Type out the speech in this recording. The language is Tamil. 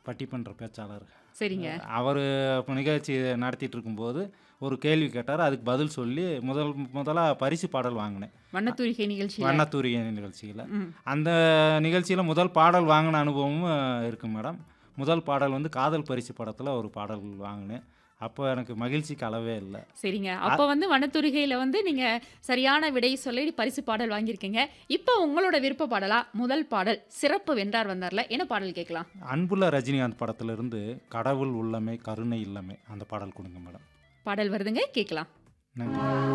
பட்டிப்பன்ற பேச்சாளர் சரிங்க அவர் இப்போ நிகழ்ச்சி நடத்திட்டு இருக்கும்போது ஒரு கேள்வி கேட்டார் அதுக்கு பதில் சொல்லி முதல் முதலாக பரிசு பாடல் வாங்கினேன் வண்ணத்தூரிகை நிகழ்ச்சி வண்ணத்தூரிய நிகழ்ச்சியில் ம். அந்த நிகழ்ச்சியில் முதல் பாடல் வாங்கின அனுபவமும் இருக்குது மேடம் முதல் பாடல் வந்து காதல் பரிசு படத்தில் ஒரு பாடல் வாங்கினேன் அப்போ எனக்கு மகிழ்ச்சிக்கு அளவே இல்லை சரிங்க அப்போ வந்து வண்ணத்தூரிகையில் வந்து நீங்க சரியான விடை சொல்லி பரிசு பாடல் வாங்கியிருக்கீங்க இப்போ உங்களோட விருப்ப பாடலா முதல் பாடல் சிறப்பு வென்றார் வந்தார்ல என்ன பாடல் கேட்கலாம் அன்புள்ள ரஜினிகாந்த் படத்திலிருந்து கடவுள் உள்ளமே கருணை இல்லமே அந்த பாடல் கொடுங்க மேடம் பாடல் வருதுங்க கேட்கலாம் நன்றி